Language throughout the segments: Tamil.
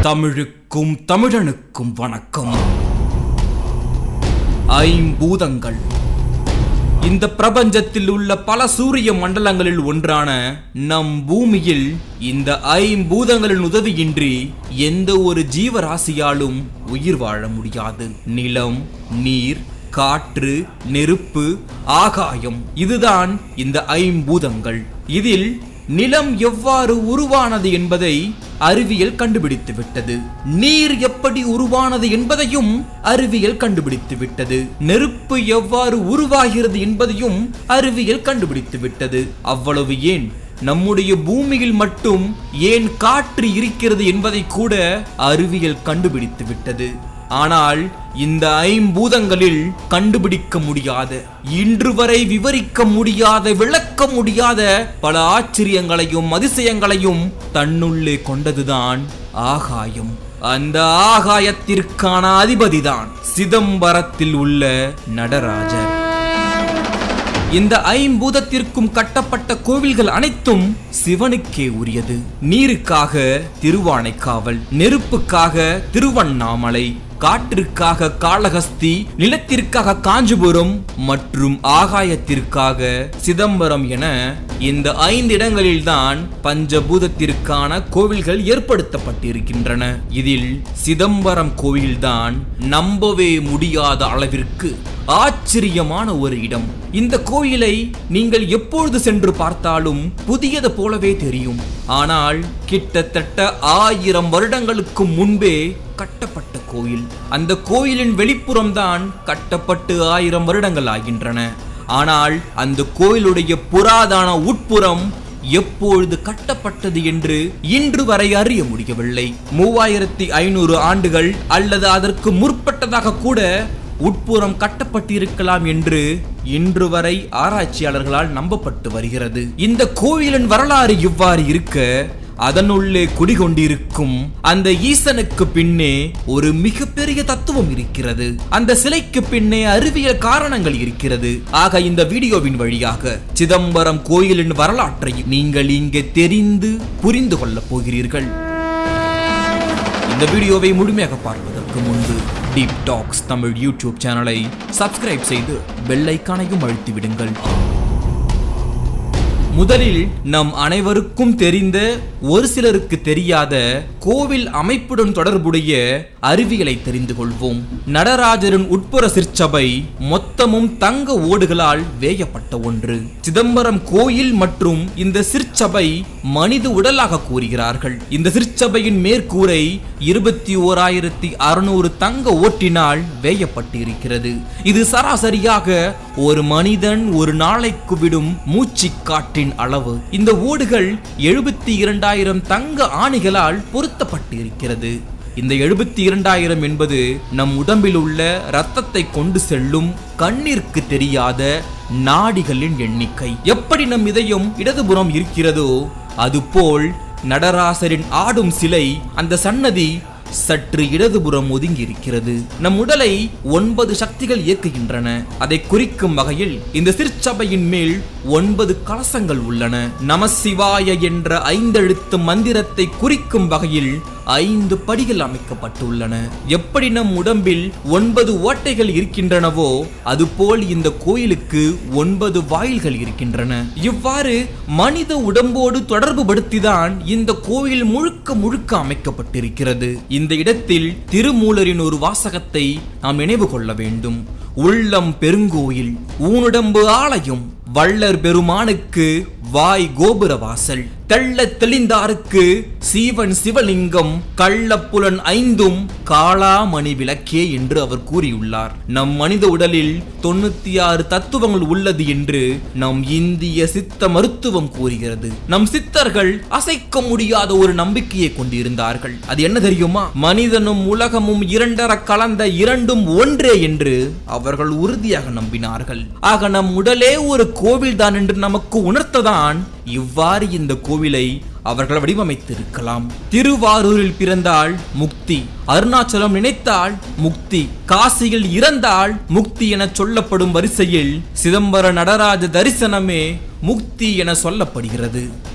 தமிழுக்கும் தமிழனுக்கும் வணக்கம் ஐம்பூதங்கள் இந்த பிரபஞ்சத்தில் உள்ள பல சூரிய மண்டலங்களில் ஒன்றான நம் பூமியில் இந்த ஐம்பூதங்களின் உதவியின்றி எந்த ஒரு ஜீவராசியாலும் உயிர் வாழ முடியாது நிலம் நீர் காற்று நெருப்பு ஆகாயம் இதுதான் இந்த ஐம்பூதங்கள் இதில் நிலம் எவ்வாறு உருவானது என்பதை அறிவியல் கண்டுபிடித்து விட்டது நீர் எப்படி உருவானது என்பதையும் அறிவியல் கண்டுபிடித்து விட்டது நெருப்பு எவ்வாறு உருவாகிறது என்பதையும் அறிவியல் கண்டுபிடித்து விட்டது அவ்வளவு ஏன் நம்முடைய பூமியில் மட்டும் ஏன் காற்று இருக்கிறது என்பதை கூட அறிவியல் கண்டுபிடித்து விட்டது ஆனால் இந்த ஐம்பூதங்களில் கண்டுபிடிக்க முடியாத இன்று வரை விவரிக்க முடியாத விளக்க முடியாத பல ஆச்சரியங்களையும் அதிசயங்களையும் தன்னுள்ளே கொண்டதுதான் ஆகாயம் அந்த ஆகாயத்திற்கான அதிபதிதான் சிதம்பரத்தில் உள்ள நடராஜர் இந்த ஐம்பூதத்திற்கும் கட்டப்பட்ட கோவில்கள் அனைத்தும் சிவனுக்கே உரியது நீருக்காக திருவானைக்காவல் நெருப்புக்காக திருவண்ணாமலை காற்றிற்காக காளஹஸ்தி நிலத்திற்காக காஞ்சிபுரம் மற்றும் ஆகாயத்திற்காக சிதம்பரம் என இந்த ஐந்து இடங்களில்தான் பஞ்சபூதத்திற்கான கோவில்கள் ஏற்படுத்தப்பட்டிருக்கின்றன இதில் சிதம்பரம் கோவில்தான் நம்பவே முடியாத அளவிற்கு ஆச்சரியமான ஒரு இடம் இந்த கோயிலை நீங்கள் எப்பொழுது சென்று பார்த்தாலும் புதியது போலவே தெரியும் ஆனால் கிட்டத்தட்ட ஆயிரம் வருடங்களுக்கு முன்பே கட்டப்பட்ட கோயில் அந்த கோயிலின் வெளிப்புறம்தான் கட்டப்பட்டு ஆயிரம் வருடங்கள் ஆகின்றன ஆனால் அந்த கோயிலுடைய புராதன உட்புறம் எப்பொழுது கட்டப்பட்டது என்று இன்று வரை அறிய முடியவில்லை மூவாயிரத்தி ஐநூறு ஆண்டுகள் அல்லது அதற்கு முற்பட்டதாக கூட உட்புறம் கட்டப்பட்டிருக்கலாம் என்று இன்று வரை ஆராய்ச்சியாளர்களால் நம்பப்பட்டு வருகிறது இந்த கோயிலின் வரலாறு இவ்வாறு இருக்க அதனுள்ளே குடிகொண்டிருக்கும் அந்த ஈசனுக்கு பின்னே ஒரு மிகப்பெரிய தத்துவம் இருக்கிறது அந்த சிலைக்கு பின்னே அறிவியல் காரணங்கள் இருக்கிறது ஆக இந்த வீடியோவின் வழியாக சிதம்பரம் கோயிலின் வரலாற்றை நீங்கள் இங்கே தெரிந்து புரிந்து கொள்ளப் போகிறீர்கள் இந்த வீடியோவை முழுமையாக பார்ப்பதற்கு முன்பு டீப் டாக்ஸ் தமிழ் யூடியூப் சேனலை சப்ஸ்கிரைப் செய்து பெல் ஐக்கானையும் அழுத்தி விடுங்கள் முதலில் நம் அனைவருக்கும் தெரிந்த ஒரு சிலருக்கு தெரியாத கோவில் அமைப்புடன் தொடர்புடைய அறிவியலை தெரிந்து கொள்வோம் நடராஜரின் உட்புற சிற்சபை மொத்தமும் தங்க ஓடுகளால் வேயப்பட்ட ஒன்று சிதம்பரம் கோயில் மற்றும் இந்த சிற்சபை மனித உடலாக கூறுகிறார்கள் இந்த சிற்சபையின் மேற்கூரை இருபத்தி ஓராயிரத்தி அறுநூறு தங்க ஓட்டினால் வேயப்பட்டு இருக்கிறது இது சராசரியாக ஒரு மனிதன் ஒரு நாளைக்கு விடும் மூச்சு காற்றின் அளவு இந்த ஓடுகள் எழுபத்தி இரண்டாயிரம் தங்க ஆணிகளால் பொருத்தப்பட்டு இருக்கிறது இந்த எழுபத்தி இரண்டாயிரம் என்பது நம் உடம்பில் உள்ள இரத்தத்தை கொண்டு செல்லும் கண்ணிற்கு தெரியாத நாடிகளின் எண்ணிக்கை எப்படி நம் இதயம் இடதுபுறம் இருக்கிறதோ அதுபோல் நடராசரின் ஆடும் சிலை அந்த சன்னதி சற்று இடதுபுறம் ஒதுங்கி இருக்கிறது நம் உடலை ஒன்பது சக்திகள் இயக்குகின்றன அதை குறிக்கும் வகையில் இந்த சிற்சபையின் மேல் ஒன்பது கலசங்கள் உள்ளன நமசிவாய என்ற ஐந்தெழுத்து மந்திரத்தை குறிக்கும் வகையில் ஐந்து படிகள் அமைக்கப்பட்டுள்ளன எப்படி நம் உடம்பில் ஒன்பது ஓட்டைகள் இருக்கின்றனவோ அதுபோல் இந்த கோயிலுக்கு ஒன்பது வாயில்கள் இருக்கின்றன இவ்வாறு மனித உடம்போடு தொடர்பு படுத்திதான் இந்த கோயில் முழுக்க முழுக்க அமைக்கப்பட்டிருக்கிறது இந்த இடத்தில் திருமூலரின் ஒரு வாசகத்தை நாம் நினைவு கொள்ள வேண்டும் உள்ளம் பெருங்கோயில் ஊனுடம்பு ஆலயம் வள்ளர் பெருமானுக்கு வாய் கோபுர வாசல் தெள்ள தெளிந்தாருக்கு சீவன் சிவலிங்கம் கள்ளப்புலன் ஐந்தும் காளாமணி விளக்கே என்று அவர் கூறியுள்ளார் நம் மனித உடலில் தொண்ணூத்தி ஆறு தத்துவங்கள் உள்ளது என்று நம் இந்திய சித்த மருத்துவம் கூறுகிறது நம் சித்தர்கள் அசைக்க முடியாத ஒரு நம்பிக்கையை கொண்டிருந்தார்கள் அது என்ன தெரியுமா மனிதனும் உலகமும் இரண்டர கலந்த இரண்டும் ஒன்றே என்று அவர்கள் உறுதியாக நம்பினார்கள் ஆக நம் உடலே ஒரு கோவில் தான் என்று நமக்கு உணர்த்ததான் இவ்வாறு இந்த கோவிலை அவர்கள் வடிவமைத்திருக்கலாம் திருவாரூரில் பிறந்தால் முக்தி அருணாச்சலம் நினைத்தால் முக்தி காசியில் இறந்தால் முக்தி என சொல்லப்படும் வரிசையில் சிதம்பர நடராஜ தரிசனமே முக்தி என சொல்லப்படுகிறது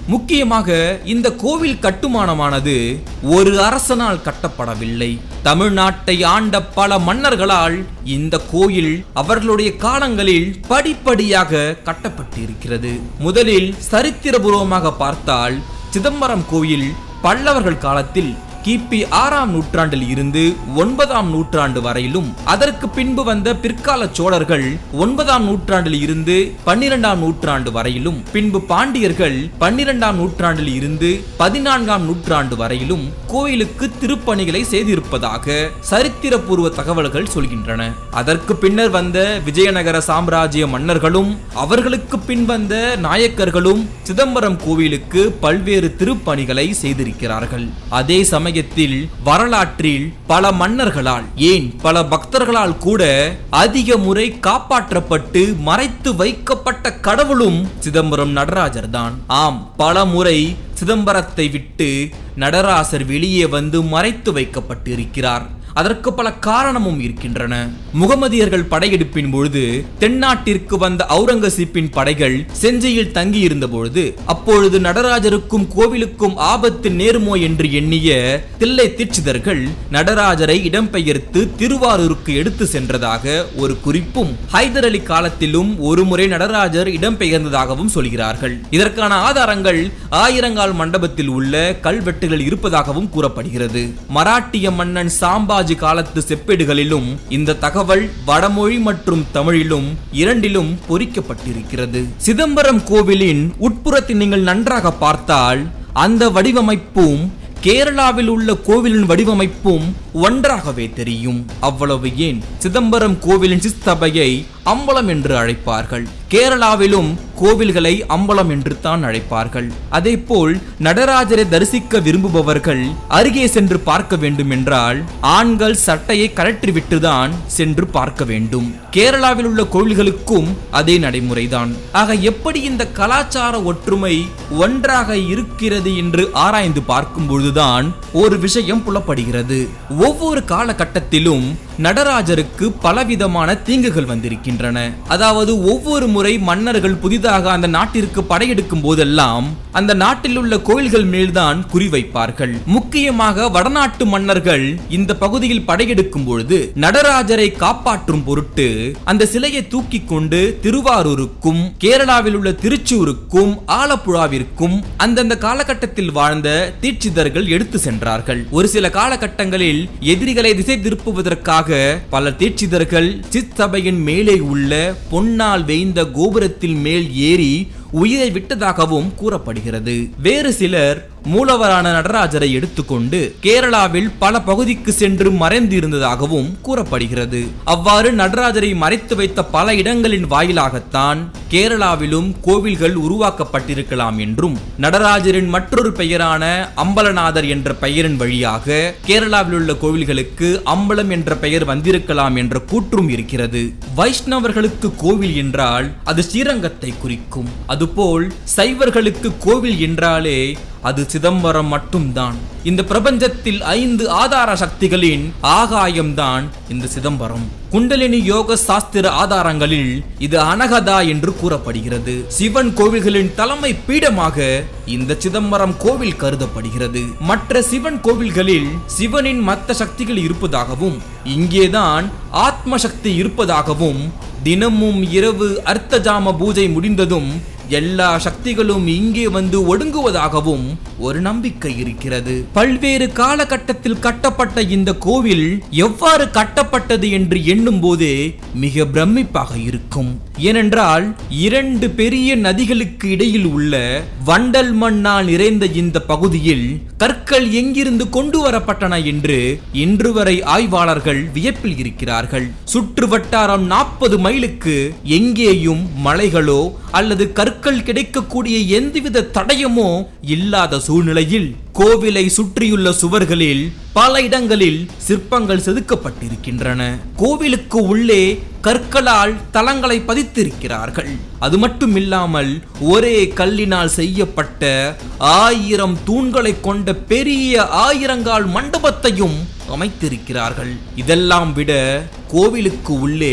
முக்கியமாக இந்த கோவில் கட்டுமானமானது ஒரு அரசனால் கட்டப்படவில்லை தமிழ்நாட்டை ஆண்ட பல மன்னர்களால் இந்த கோயில் அவர்களுடைய காலங்களில் படிப்படியாக கட்டப்பட்டிருக்கிறது முதலில் சரித்திரபூர்வமாக பார்த்தால் சிதம்பரம் கோயில் பல்லவர்கள் காலத்தில் கிபி ஆறாம் நூற்றாண்டில் இருந்து ஒன்பதாம் நூற்றாண்டு வரையிலும் அதற்கு பின்பு வந்த பிற்கால சோழர்கள் ஒன்பதாம் நூற்றாண்டில் இருந்து பன்னிரெண்டாம் நூற்றாண்டு வரையிலும் பின்பு பாண்டியர்கள் பன்னிரெண்டாம் நூற்றாண்டில் இருந்து பதினான்காம் நூற்றாண்டு வரையிலும் கோயிலுக்கு திருப்பணிகளை செய்திருப்பதாக சரித்திரபூர்வ தகவல்கள் சொல்கின்றன அதற்கு பின்னர் வந்த விஜயநகர சாம்ராஜ்ய மன்னர்களும் அவர்களுக்கு பின் வந்த நாயக்கர்களும் சிதம்பரம் கோவிலுக்கு பல்வேறு திருப்பணிகளை செய்திருக்கிறார்கள் அதே சமயம் சமயத்தில் வரலாற்றில் பல மன்னர்களால் ஏன் பல பக்தர்களால் கூட அதிக முறை காப்பாற்றப்பட்டு மறைத்து வைக்கப்பட்ட கடவுளும் சிதம்பரம் நடராஜர் தான் ஆம் பல முறை சிதம்பரத்தை விட்டு நடராசர் வெளியே வந்து மறைத்து வைக்கப்பட்டு இருக்கிறார் அதற்கு பல காரணமும் இருக்கின்றன முகமதியர்கள் படையெடுப்பின் பொழுது தென்னாட்டிற்கு வந்த அவுரங்கசீப்பின் படைகள் செஞ்சியில் தங்கியிருந்த பொழுது அப்பொழுது நடராஜருக்கும் கோவிலுக்கும் ஆபத்து நேருமோ என்று எண்ணிய தில்லை தீட்சிதர்கள் நடராஜரை இடம்பெயர்த்து திருவாரூருக்கு எடுத்து சென்றதாக ஒரு குறிப்பும் ஹைதர் அலி காலத்திலும் ஒரு முறை நடராஜர் இடம்பெயர்ந்ததாகவும் சொல்கிறார்கள் இதற்கான ஆதாரங்கள் ஆயிரங்கால் மண்டபத்தில் உள்ள கல்வெட்டுகள் இருப்பதாகவும் கூறப்படுகிறது மராட்டிய மன்னன் சாம்பா சிவாஜி காலத்து செப்பேடுகளிலும் இந்த தகவல் வடமொழி மற்றும் தமிழிலும் இரண்டிலும் பொறிக்கப்பட்டிருக்கிறது சிதம்பரம் கோவிலின் உட்புறத்தை நீங்கள் நன்றாக பார்த்தால் அந்த வடிவமைப்பும் கேரளாவில் உள்ள கோவிலின் வடிவமைப்பும் ஒன்றாகவே தெரியும் அவ்வளவு ஏன் சிதம்பரம் கோவிலின் சிஸ்தபையை அம்பலம் என்று அழைப்பார்கள் கேரளாவிலும் கோவில்களை அம்பலம் என்று தான் அழைப்பார்கள் அதே போல் நடராஜரை தரிசிக்க விரும்புபவர்கள் அருகே சென்று பார்க்க வேண்டும் என்றால் ஆண்கள் சட்டையை கழற்றிவிட்டுதான் சென்று பார்க்க வேண்டும் கேரளாவில் உள்ள கோவில்களுக்கும் அதே நடைமுறைதான் ஆக எப்படி இந்த கலாச்சார ஒற்றுமை ஒன்றாக இருக்கிறது என்று ஆராய்ந்து பார்க்கும் பொழுதுதான் ஒரு விஷயம் புலப்படுகிறது ஒவ்வொரு காலகட்டத்திலும் நடராஜருக்கு பலவிதமான தீங்குகள் வந்திருக்கின்றன அதாவது ஒவ்வொரு முறை மன்னர்கள் புதிதாக அந்த நாட்டிற்கு படையெடுக்கும் போதெல்லாம் அந்த நாட்டில் உள்ள கோயில்கள் மேல்தான் குறிவைப்பார்கள் முக்கியமாக வடநாட்டு மன்னர்கள் இந்த பகுதியில் படையெடுக்கும் பொழுது நடராஜரை காப்பாற்றும் பொருட்டு அந்த சிலையை தூக்கி கொண்டு திருவாரூருக்கும் கேரளாவில் உள்ள திருச்சூருக்கும் ஆலப்புழாவிற்கும் அந்தந்த காலகட்டத்தில் வாழ்ந்த தீட்சிதர்கள் எடுத்து சென்றார்கள் ஒரு சில காலகட்டங்களில் எதிரிகளை திசை திருப்புவதற்காக பல தீட்சிதர்கள் சித்தபையின் மேலே உள்ள பொன்னால் வேய்ந்த கோபுரத்தில் மேல் ஏறி உயிரை விட்டதாகவும் கூறப்படுகிறது வேறு சிலர் மூலவரான நடராஜரை எடுத்துக்கொண்டு கேரளாவில் பல பகுதிக்கு சென்று மறைந்து இருந்ததாகவும் கூறப்படுகிறது அவ்வாறு நடராஜரை மறைத்து வைத்த பல இடங்களின் வாயிலாகத்தான் கேரளாவிலும் கோவில்கள் உருவாக்கப்பட்டிருக்கலாம் என்றும் நடராஜரின் மற்றொரு பெயரான அம்பலநாதர் என்ற பெயரின் வழியாக கேரளாவில் உள்ள கோவில்களுக்கு அம்பலம் என்ற பெயர் வந்திருக்கலாம் என்ற கூற்றும் இருக்கிறது வைஷ்ணவர்களுக்கு கோவில் என்றால் அது ஸ்ரீரங்கத்தை குறிக்கும் அதுபோல் சைவர்களுக்கு கோவில் என்றாலே அது சிதம்பரம் மட்டும்தான் இந்த பிரபஞ்சத்தில் ஐந்து ஆதார சக்திகளின் ஆகாயம்தான் இந்த சிதம்பரம் குண்டலினி யோக சாஸ்திர ஆதாரங்களில் இது அனகதா என்று கூறப்படுகிறது சிவன் கோவில்களின் தலைமை பீடமாக இந்த சிதம்பரம் கோவில் கருதப்படுகிறது மற்ற சிவன் கோவில்களில் சிவனின் மற்ற சக்திகள் இருப்பதாகவும் இங்கேதான் ஆத்ம சக்தி இருப்பதாகவும் தினமும் இரவு அர்த்தஜாம பூஜை முடிந்ததும் எல்லா சக்திகளும் இங்கே வந்து ஒடுங்குவதாகவும் ஒரு நம்பிக்கை இருக்கிறது பல்வேறு காலகட்டத்தில் கட்டப்பட்ட இந்த கோவில் எவ்வாறு கட்டப்பட்டது என்று எண்ணும் போதே மிக பிரமிப்பாக இருக்கும் ஏனென்றால் இரண்டு பெரிய நதிகளுக்கு இடையில் உள்ள வண்டல் மண்ணால் நிறைந்த இந்த பகுதியில் கற்கள் எங்கிருந்து கொண்டு வரப்பட்டன என்று இன்று வரை ஆய்வாளர்கள் வியப்பில் இருக்கிறார்கள் சுற்று வட்டாரம் நாற்பது மைலுக்கு எங்கேயும் மலைகளோ அல்லது கற்கள் கிடைக்கக்கூடிய எந்தவித தடயமோ இல்லாத சூழ்நிலையில் கோவிலை சுற்றியுள்ள சுவர்களில் பல இடங்களில் சிற்பங்கள் செதுக்கப்பட்டிருக்கின்றன கோவிலுக்கு உள்ளே கற்களால் தளங்களை பதித்திருக்கிறார்கள் அது மட்டும் இல்லாமல் ஒரே கல்லினால் செய்யப்பட்ட ஆயிரம் தூண்களை கொண்ட பெரிய ஆயிரங்கால் மண்டபத்தையும் அமைத்திருக்கிறார்கள் இதெல்லாம் விட கோவிலுக்கு உள்ளே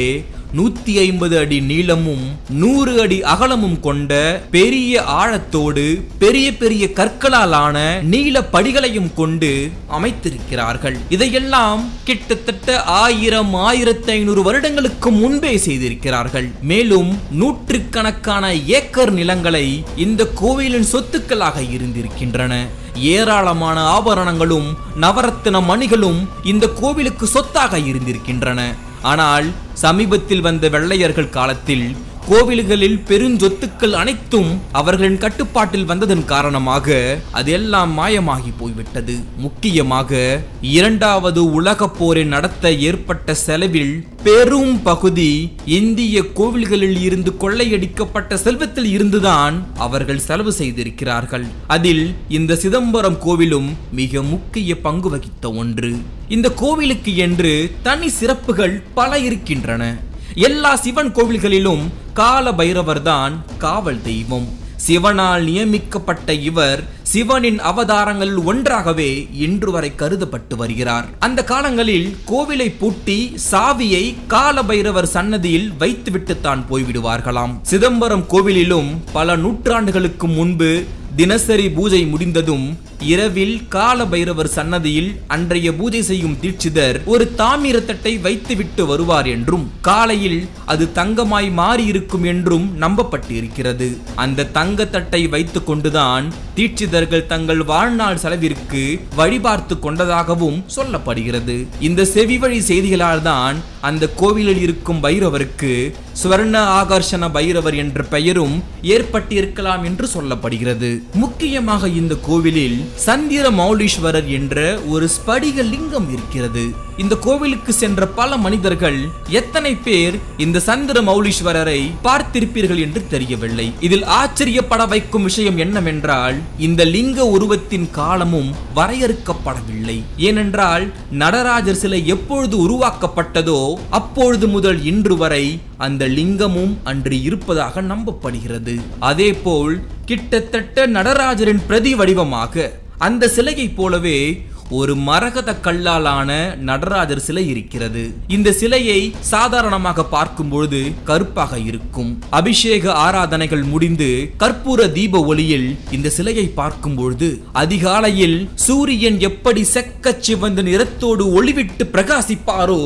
நூத்தி ஐம்பது அடி நீளமும் நூறு அடி அகலமும் கொண்ட பெரிய ஆழத்தோடு பெரிய பெரிய கற்களால் ஆன நீல படிகளையும் கொண்டு அமைத்திருக்கிறார்கள் இதையெல்லாம் கிட்டத்தட்ட ஆயிரம் ஆயிரத்தி ஐநூறு வருடங்களுக்கு முன்பே செய்திருக்கிறார்கள் மேலும் நூற்றுக்கணக்கான ஏக்கர் நிலங்களை இந்த கோவிலின் சொத்துக்களாக இருந்திருக்கின்றன ஏராளமான ஆபரணங்களும் நவரத்தின மணிகளும் இந்த கோவிலுக்கு சொத்தாக இருந்திருக்கின்றன ஆனால் சமீபத்தில் வந்த வெள்ளையர்கள் காலத்தில் கோவில்களில் பெருஞ்சொத்துக்கள் அனைத்தும் அவர்களின் கட்டுப்பாட்டில் வந்ததன் காரணமாக அதெல்லாம் மாயமாகி போய்விட்டது முக்கியமாக இரண்டாவது உலகப் போரை நடத்த ஏற்பட்ட செலவில் பெரும் பகுதி இந்திய கோவில்களில் இருந்து கொள்ளையடிக்கப்பட்ட செல்வத்தில் இருந்துதான் அவர்கள் செலவு செய்திருக்கிறார்கள் அதில் இந்த சிதம்பரம் கோவிலும் மிக முக்கிய பங்கு வகித்த ஒன்று இந்த கோவிலுக்கு என்று தனி சிறப்புகள் பல இருக்கின்றன எல்லா சிவன் கோவில்களிலும் கால பைரவர் தான் காவல் தெய்வம் சிவனால் நியமிக்கப்பட்ட இவர் சிவனின் அவதாரங்களில் ஒன்றாகவே இன்று வரை கருதப்பட்டு வருகிறார் அந்த காலங்களில் கோவிலை பூட்டி சாவியை கால பைரவர் சன்னதியில் வைத்துவிட்டு தான் போய்விடுவார்களாம் சிதம்பரம் கோவிலிலும் பல நூற்றாண்டுகளுக்கு முன்பு தினசரி பூஜை முடிந்ததும் இரவில் கால பைரவர் சன்னதியில் அன்றைய பூஜை செய்யும் தீட்சிதர் ஒரு தாமிர தட்டை வைத்துவிட்டு வருவார் என்றும் காலையில் அது தங்கமாய் மாறி இருக்கும் என்றும் நம்பப்பட்டு இருக்கிறது அந்த தங்க தட்டை வைத்துக் கொண்டுதான் தீட்சிதர்கள் தங்கள் வாழ்நாள் செலவிற்கு வழிபார்த்து கொண்டதாகவும் சொல்லப்படுகிறது இந்த செவி வழி செய்திகளால் தான் அந்த கோவிலில் இருக்கும் பைரவருக்கு சுவர்ண ஆகர்ஷண பைரவர் என்ற பெயரும் ஏற்பட்டிருக்கலாம் என்று சொல்லப்படுகிறது முக்கியமாக இந்த கோவிலில் சந்திர மௌலீஸ்வரர் என்ற ஒரு ஸ்படிக லிங்கம் இருக்கிறது இந்த கோவிலுக்கு சென்ற பல மனிதர்கள் எத்தனை பேர் இந்த சந்திர மௌலீஸ்வரரை பார்த்திருப்பீர்கள் என்று தெரியவில்லை இதில் ஆச்சரியப்பட வைக்கும் விஷயம் என்னவென்றால் இந்த லிங்க உருவத்தின் காலமும் வரையறுக்கப்படவில்லை ஏனென்றால் நடராஜர் சிலை எப்பொழுது உருவாக்கப்பட்டதோ அப்பொழுது முதல் இன்று வரை அந்த லிங்கமும் அன்று இருப்பதாக நம்பப்படுகிறது அதேபோல் கிட்டத்தட்ட நடராஜரின் பிரதி வடிவமாக அந்த சிலையைப் போலவே ஒரு மரகத கல்லாலான நடராஜர் சிலை இருக்கிறது இந்த சிலையை சாதாரணமாக பார்க்கும் பொழுது கருப்பாக இருக்கும் அபிஷேக ஆராதனைகள் முடிந்து கற்பூர தீப ஒளியில் இந்த சிலையை பார்க்கும் பொழுது அதிகாலையில் சூரியன் எப்படி செக்கச் சிவந்த நிறத்தோடு ஒளிவிட்டு பிரகாசிப்பாரோ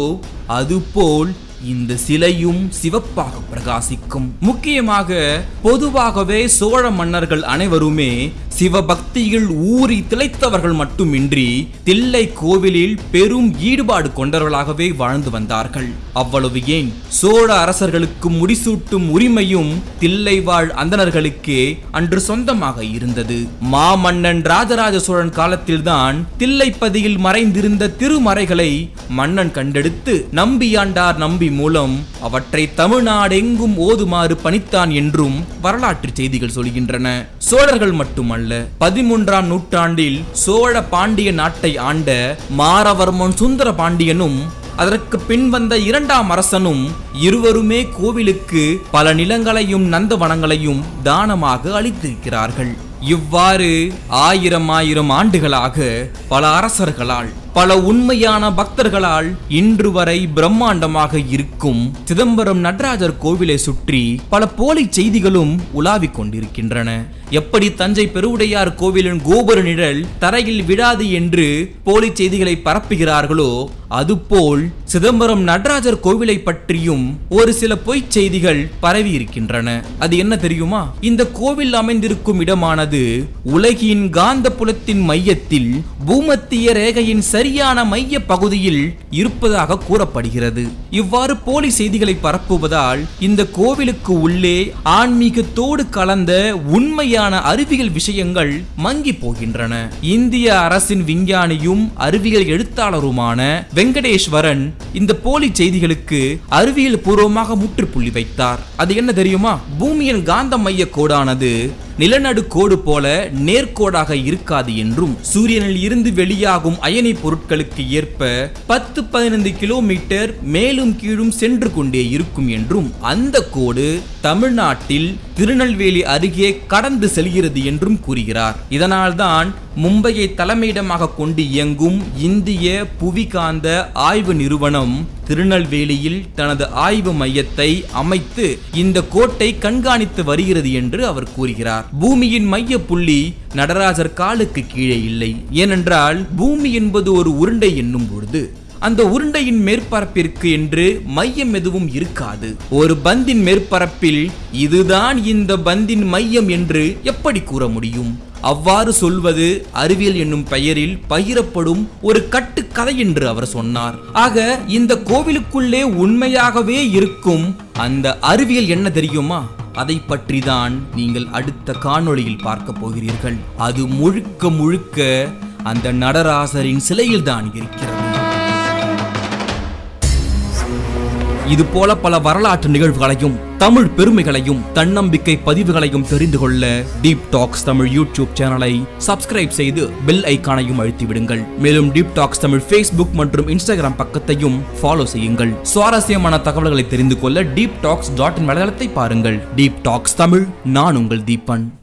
அதுபோல் இந்த சிலையும் சிவப்பாக பிரகாசிக்கும் முக்கியமாக பொதுவாகவே சோழ மன்னர்கள் அனைவருமே சிவபக்தியில் ஊறி திளைத்தவர்கள் மட்டுமின்றி தில்லை கோவிலில் பெரும் ஈடுபாடு கொண்டவர்களாகவே வாழ்ந்து வந்தார்கள் அவ்வளவு ஏன் சோழ அரசர்களுக்கு முடிசூட்டும் உரிமையும் தில்லை வாழ் அந்தணர்களுக்கே அன்று சொந்தமாக இருந்தது மாமன்னன் ராஜராஜ சோழன் காலத்தில்தான் தில்லைப்பதியில் மறைந்திருந்த திருமறைகளை மன்னன் கண்டெடுத்து நம்பியாண்டார் நம்பி மூலம் அவற்றை தமிழ்நாடெங்கும் ஓதுமாறு பணித்தான் என்றும் வரலாற்று செய்திகள் சொல்கின்றன சோழர்கள் மட்டுமல்ல பதிமூன்றாம் நூற்றாண்டில் சோழ பாண்டிய நாட்டை ஆண்ட மாரவர்மன் சுந்தர பாண்டியனும் அதற்கு பின் வந்த இரண்டாம் அரசனும் இருவருமே கோவிலுக்கு பல நிலங்களையும் நந்தவனங்களையும் தானமாக அளித்திருக்கிறார்கள் இவ்வாறு ஆயிரம் ஆயிரம் ஆண்டுகளாக பல அரசர்களால் பல உண்மையான பக்தர்களால் இன்று வரை பிரம்மாண்டமாக இருக்கும் சிதம்பரம் நடராஜர் கோவிலை சுற்றி பல போலி செய்திகளும் உலாவிக் கொண்டிருக்கின்றன எப்படி தஞ்சை பெருவுடையார் கோவிலின் கோபுர நிழல் தரையில் விடாது என்று போலி செய்திகளை பரப்புகிறார்களோ அதுபோல் சிதம்பரம் நடராஜர் கோவிலை பற்றியும் ஒரு சில பொய்ச் செய்திகள் பரவி இருக்கின்றன அது என்ன தெரியுமா இந்த கோவில் அமைந்திருக்கும் இடமானது உலகின் காந்த புலத்தின் மையத்தில் பூமத்திய ரேகையின் சரியான மைய பகுதியில் இருப்பதாக கூறப்படுகிறது இவ்வாறு போலி செய்திகளை பரப்புவதால் இந்த கோவிலுக்கு உள்ளே ஆன்மீகத்தோடு கலந்த உண்மையான அறிவியல் விஷயங்கள் மங்கி போகின்றன இந்திய அரசின் விஞ்ஞானியும் அறிவியல் எழுத்தாளருமான வெங்கடேஸ்வரன் இந்த போலி செய்திகளுக்கு அறிவியல் பூர்வமாக முற்றுப்புள்ளி வைத்தார் அது என்ன தெரியுமா பூமியின் காந்த மைய கோடானது நிலநடு கோடு போல நேர்கோடாக இருக்காது என்றும் சூரியனில் இருந்து வெளியாகும் அயனி பொருட்களுக்கு ஏற்ப பத்து பதினைந்து கிலோமீட்டர் மேலும் கீழும் சென்று கொண்டே இருக்கும் என்றும் அந்த கோடு தமிழ்நாட்டில் திருநெல்வேலி அருகே கடந்து செல்கிறது என்றும் கூறுகிறார் இதனால்தான் மும்பையை தலைமையிடமாக கொண்டு இயங்கும் இந்திய புவிகாந்த ஆய்வு நிறுவனம் திருநெல்வேலியில் தனது ஆய்வு மையத்தை அமைத்து இந்த கோட்டை கண்காணித்து வருகிறது என்று அவர் கூறுகிறார் பூமியின் மைய புள்ளி நடராஜர் காலுக்கு கீழே இல்லை ஏனென்றால் பூமி என்பது ஒரு உருண்டை என்னும் பொழுது அந்த உருண்டையின் மேற்பரப்பிற்கு என்று மையம் எதுவும் இருக்காது ஒரு பந்தின் மேற்பரப்பில் இதுதான் இந்த பந்தின் மையம் என்று எப்படி கூற முடியும் அவ்வாறு சொல்வது அறிவியல் என்னும் பெயரில் பகிரப்படும் ஒரு கட்டுக்கதை என்று அவர் சொன்னார் ஆக இந்த கோவிலுக்குள்ளே உண்மையாகவே இருக்கும் அந்த அறிவியல் என்ன தெரியுமா அதை பற்றி தான் நீங்கள் அடுத்த காணொளியில் பார்க்க போகிறீர்கள் அது முழுக்க முழுக்க அந்த நடராசரின் சிலையில் தான் இருக்கிறது இது போல பல வரலாற்று நிகழ்வுகளையும் தமிழ் பெருமைகளையும் தன்னம்பிக்கை பதிவுகளையும் தெரிந்து கொள்ள டீப் டாக்ஸ் தமிழ் யூடியூப் சேனலை சப்ஸ்கிரைப் செய்து பெல் ஐக்கானையும் அழுத்தி விடுங்கள் மேலும் டீப் டாக்ஸ் தமிழ் ஃபேஸ்புக் மற்றும் இன்ஸ்டாகிராம் பக்கத்தையும் ஃபாலோ செய்யுங்கள் சுவாரஸ்யமான தகவல்களை தெரிந்து கொள்ள டீப் டாக்ஸ் டாட் இன் வலைதளத்தை பாருங்கள் டீப் டாக்ஸ் தமிழ் நான் உங்கள் தீபன்